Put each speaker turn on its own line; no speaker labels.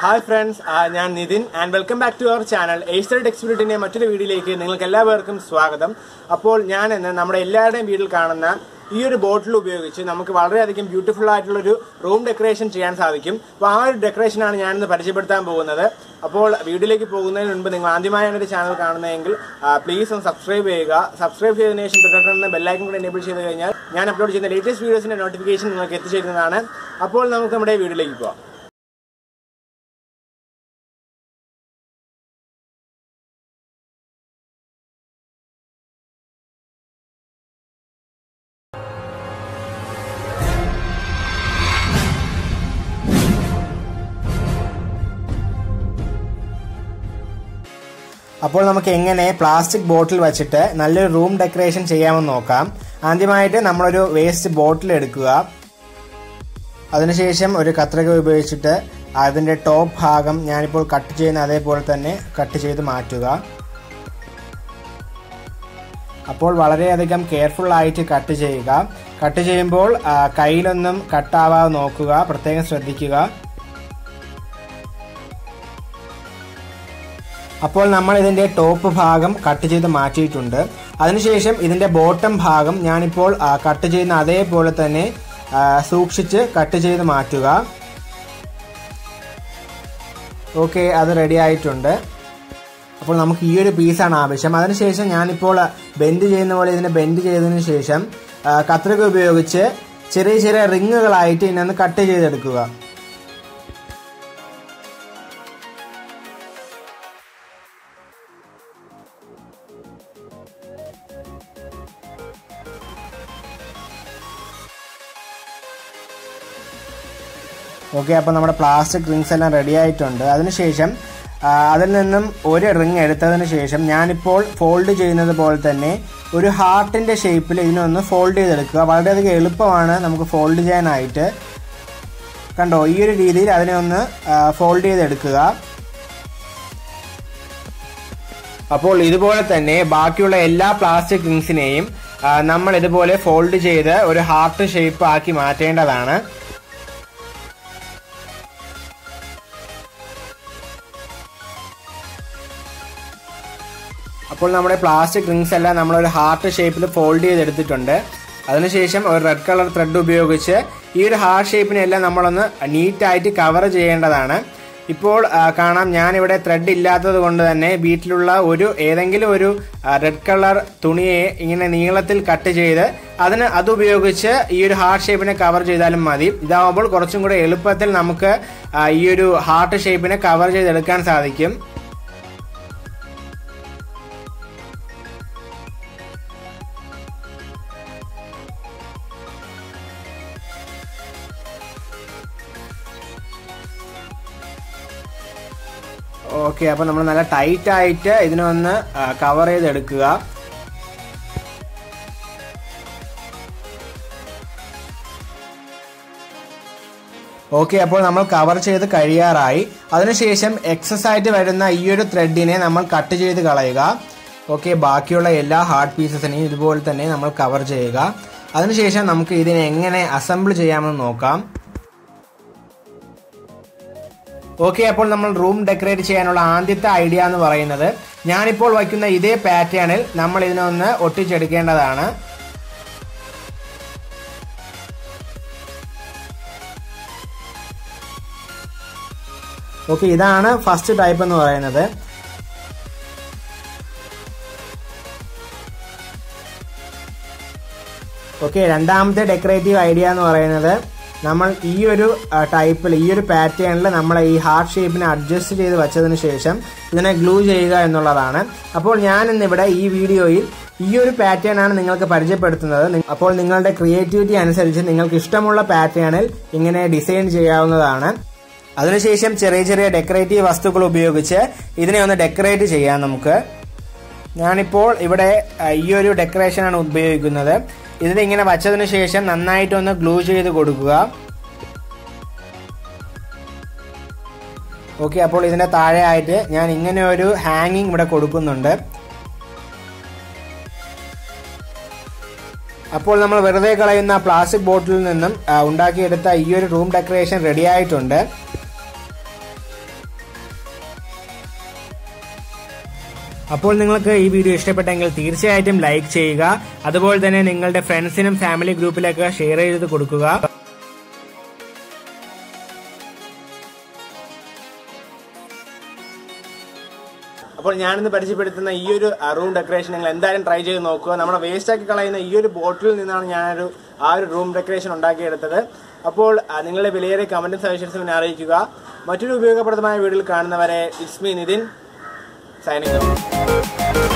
hi friends ഞാൻ Nithin and welcome back to our channel ഏസ്റ്റർ ടെക്സ്പിരിറ്റിന്റെ മറ്റൊരു വീഡിയോയിലേക്ക് നിങ്ങൾക്ക് എല്ലാവർക്കും സ്വാഗതം അപ്പോൾ ഞാൻ ഇന്ന് നമ്മുടെ എല്ലാവരുടെയും വീട്ടിൽ കാണുന്ന ഈ ഒരു ബോട്ടിൽ ഉപയോഗിച്ച് നമുക്ക് വളരെയധികം ബ്യൂട്ടിഫുൾ ആയിട്ടുള്ള ഒരു റൂം ഡെക്കറേഷൻ ചെയ്യാൻ സാധിക്കും അപ്പോൾ ആ ഒരു ഡെക്കറേഷനാണ് ഞാനിന്ന് പരിചയപ്പെടുത്താൻ പോകുന്നത് അപ്പോൾ വീഡിയോയിലേക്ക് പോകുന്നതിന് മുൻപ് നിങ്ങൾ ആദ്യമായാണ് ഒരു ചാനൽ കാണുന്നതെങ്കിൽ പ്ലീസ് ഒന്ന് സബ്സ്ക്രൈബ് ചെയ്യുക സബ്സ്ക്രൈബ് ചെയ്തതിനു ശേഷം തൊട്ടടുത്ത ബെല്ലൈക്കൻ കൂടെ എനേബിൾ ചെയ്ത് കഴിഞ്ഞാൽ ഞാൻ അപ്ലോഡ് ചെയ്യുന്ന ലേറ്റസ്റ്റ് വീഡിയോസിന്റെ നോട്ടിഫിക്കേഷൻ നിങ്ങൾക്ക് എത്തിച്ചേരുന്നതാണ് അപ്പോൾ നമുക്ക് നമ്മുടെ വീഡിയോയിലേക്ക് പോകാം അപ്പോൾ നമുക്ക് എങ്ങനെ പ്ലാസ്റ്റിക് ബോട്ടിൽ വെച്ചിട്ട് നല്ലൊരു റൂം ഡെക്കറേഷൻ ചെയ്യാമെന്ന് നോക്കാം ആദ്യമായിട്ട് നമ്മളൊരു വേസ്റ്റ് ബോട്ടിൽ എടുക്കുക അതിനുശേഷം ഒരു കത്രിക ഉപയോഗിച്ചിട്ട് അതിൻ്റെ ടോപ്പ് ഭാഗം ഞാനിപ്പോൾ കട്ട് ചെയ്യുന്ന അതേപോലെ തന്നെ കട്ട് ചെയ്ത് മാറ്റുക അപ്പോൾ വളരെയധികം കെയർഫുൾ ആയിട്ട് കട്ട് ചെയ്യുക കട്ട് ചെയ്യുമ്പോൾ ആ, കയ്യിലൊന്നും കട്ടാവാതെ നോക്കുക പ്രത്യേകം ശ്രദ്ധിക്കുക അപ്പോൾ നമ്മൾ ഇതിന്റെ ടോപ്പ് ഭാഗം കട്ട് ചെയ്ത് മാറ്റിയിട്ടുണ്ട് അതിനുശേഷം ഇതിന്റെ ബോട്ടം ഭാഗം ഞാനിപ്പോൾ ആ, കട്ട് ചെയ്യുന്ന അതേപോലെ തന്നെ ആ, സൂക്ഷിച്ച് കട്ട് ചെയ്ത് മാറ്റുക ഓക്കെ അത് റെഡി ആയിട്ടുണ്ട് അപ്പോൾ നമുക്ക് ഈ ഒരു പീസാണ് ആവശ്യം അതിനുശേഷം ഞാനിപ്പോൾ ബെൻഡ് ചെയ്യുന്ന പോലെ ഇതിനെ ബെൻഡ് ചെയ്തതിന് ശേഷം ആ, കത്രിക ഉപയോഗിച്ച് ചെറിയ ചെറിയ റിങ്ങുകളായിട്ട് ഇതിനൊന്ന് കട്ട് ചെയ്തെടുക്കുക ഓക്കെ അപ്പോൾ നമ്മുടെ പ്ലാസ്റ്റിക് റിങ്സ് എല്ലാം റെഡി ആയിട്ടുണ്ട് അതിനുശേഷം ആ, അതിൽ നിന്നും ഒരു റിങ് എടുത്തതിന് ശേഷം ഞാനിപ്പോൾ ഫോൾഡ് ചെയ്യുന്നത് പോലെ തന്നെ ഒരു ഹാർട്ടിന്റെ ഷേപ്പിൽ ഇതിനൊന്ന് ഫോൾഡ് ചെയ്തെടുക്കുക വളരെയധികം എളുപ്പമാണ് നമുക്ക് ഫോൾഡ് ചെയ്യാനായിട്ട് കണ്ടോ ഈ ഒരു രീതിയിൽ അതിനെ ഒന്ന് ഫോൾഡ് ചെയ്തെടുക്കുക അപ്പോൾ ഇതുപോലെ തന്നെ ബാക്കിയുള്ള എല്ലാ പ്ലാസ്റ്റിക് റിങ്സിനെയും നമ്മൾ ഇതുപോലെ ഫോൾഡ് ചെയ്ത് ഒരു ഹാർട്ട് ഷേപ്പ് ആക്കി മാറ്റേണ്ടതാണ് അപ്പോൾ നമ്മുടെ പ്ലാസ്റ്റിക് റിങ്സ് എല്ലാം നമ്മൾ ഒരു ഹാർട്ട് ഷേപ്പിൽ ഫോൾഡ് ചെയ്തെടുത്തിട്ടുണ്ട് അതിനുശേഷം ഒരു റെഡ് കളർ ത്രെഡ് ഉപയോഗിച്ച് ഈ ഒരു ഹാർട്ട് ഷേപ്പിനെല്ലാം നമ്മളൊന്ന് നീറ്റായിട്ട് കവർ ചെയ്യേണ്ടതാണ് ഇപ്പോൾ ആ, കാണാം ഞാനിവിടെ ത്രെഡ് ഇല്ലാത്തത് കൊണ്ട് തന്നെ വീട്ടിലുള്ള ഒരു ഏതെങ്കിലും ഒരു റെഡ് കളർ തുണിയെ ഇങ്ങനെ നീളത്തിൽ കട്ട് ചെയ്ത് അതിന് അതുപയോഗിച്ച് ഈ ഒരു ഹാർട്ട് ഷേപ്പിനെ കവർ ചെയ്താലും മതി ഇതാവുമ്പോൾ കുറച്ചും കൂടെ എളുപ്പത്തിൽ നമുക്ക് ആ, ഈ ഒരു ഹാർട്ട് ഷേപ്പിനെ കവർ ചെയ്തെടുക്കാൻ സാധിക്കും ഓക്കെ അപ്പോൾ നമ്മൾ നല്ല ടൈറ്റ് ആയിട്ട് ഇതിനെ ഒന്ന് കവർ ചെയ്തെടുക്കുക ഓക്കെ അപ്പോൾ നമ്മൾ കവർ ചെയ്ത് കഴിയാറായി അതിനുശേഷം എക്സസ് ആയിട്ട് വരുന്ന ഈ ഒരു ത്രെഡിനെ നമ്മൾ കട്ട് ചെയ്ത് കളയുക ഓക്കെ ബാക്കിയുള്ള എല്ലാ ഹാർഡ് പീസസിനെയും ഇതുപോലെ തന്നെ നമ്മൾ കവർ ചെയ്യുക അതിനുശേഷം നമുക്ക് ഇതിനെ എങ്ങനെ അസംബിൾ ചെയ്യാമെന്ന് നോക്കാം ഓക്കെ അപ്പോൾ നമ്മൾ റൂം ഡെക്കറേറ്റ് ചെയ്യാനുള്ള ആദ്യത്തെ ഐഡിയ എന്ന് പറയുന്നത് ഞാനിപ്പോൾ വയ്ക്കുന്ന ഇതേ പാറ്റേണിൽ നമ്മൾ ഇതിനൊന്ന് ഒട്ടിച്ചെടുക്കേണ്ടതാണ് ഓക്കെ ഇതാണ് ഫസ്റ്റ് ടൈപ്പ് എന്ന് പറയുന്നത് ഓക്കെ രണ്ടാമത്തെ ഡെക്കറേറ്റീവ് ഐഡിയ എന്ന് പറയുന്നത് നമ്മൾ ഈ ഒരു ടൈപ്പിൽ ഈ ഒരു പാറ്റേണിൽ നമ്മൾ ഈ ഹാർട്ട് ഷേപ്പിനെ അഡ്ജസ്റ്റ് ചെയ്ത് വെച്ചതിന് ശേഷം ഇതിനെ ഗ്ലൂ ചെയ്യുക എന്നുള്ളതാണ് അപ്പോൾ ഞാൻ ഇന്നിവിടെ ഈ വീഡിയോയിൽ ഈ ഒരു പാറ്റേൺ ആണ് നിങ്ങൾക്ക് പരിചയപ്പെടുത്തുന്നത് നി- അപ്പോൾ നിങ്ങളുടെ ക്രിയേറ്റിവിറ്റി അനുസരിച്ച് നിങ്ങൾക്ക് ഇഷ്ടമുള്ള പാറ്റേണിൽ ഇങ്ങനെ ഡിസൈൻ ചെയ്യാവുന്നതാണ് അതിനുശേഷം ചെറിയ ചെറിയ ഡെക്കറേറ്റീവ് വസ്തുക്കൾ ഉപയോഗിച്ച് ഇതിനെ ഒന്ന് ഡെക്കറേറ്റ് ചെയ്യാം നമുക്ക് ഞാനിപ്പോൾ ഇവിടെ ആ, ഈ ഒരു ഡെക്കറേഷനാണ് ഉപയോഗിക്കുന്നത് ഇതിനെ ഇങ്ങനെ വച്ചതിന് ശേഷം നന്നായിട്ടൊന്ന് ഗ്ലൂ ചെയ്ത് കൊടുക്കുക ഓക്കെ അപ്പോൾ ഇതിന്റെ താഴെ ആയിട്ട് ഞാൻ ഇങ്ങനെ ഒരു ഹാങ്ങിങ് ഇവിടെ കൊടുക്കുന്നുണ്ട് അപ്പോൾ നമ്മൾ വെറുതെ കളയുന്ന പ്ലാസ്റ്റിക് ബോട്ടിലിൽ നിന്നും ആ, ഉണ്ടാക്കിയെടുത്ത ഈ ഒരു റൂം ഡെക്കറേഷൻ റെഡി ആയിട്ടുണ്ട് അപ്പോൾ നിങ്ങൾക്ക് ഈ വീഡിയോ ഇഷ്ടപ്പെട്ടെങ്കിൽ തീർച്ചയായിട്ടും ലൈക്ക് ചെയ്യുക അതുപോലെ തന്നെ നിങ്ങളുടെ ഫ്രണ്ട്സിനും ഫാമിലി ഗ്രൂപ്പിലൊക്കെ ഷെയർ ചെയ്ത് കൊടുക്കുക അപ്പോൾ ഞാനിന്ന് പരിചയപ്പെടുത്തുന്ന ഈ ഒരു റൂം ഡെക്കറേഷൻ നിങ്ങൾ എന്തായാലും ട്രൈ ചെയ്ത് നോക്കുക നമ്മുടെ വേസ്റ്റ് ആക്കി കളയുന്ന ഈ ഒരു ബോട്ടിലിൽ നിന്നാണ് ഞാനൊരു ആ ഒരു റൂം ഡെക്കറേഷൻ ഉണ്ടാക്കിയെടുത്തത് അപ്പോൾ ആ, നിങ്ങളുടെ വിലയേറിയ കമന്റും സജഷൻസും എന്നെ അറിയിക്കുക മറ്റൊരു ഉപയോഗപ്രദമായ വീഡിയോയിൽ കാണുന്നവരെ ഇറ്റ്സ് മീ നിതിൻ സൈനിങ്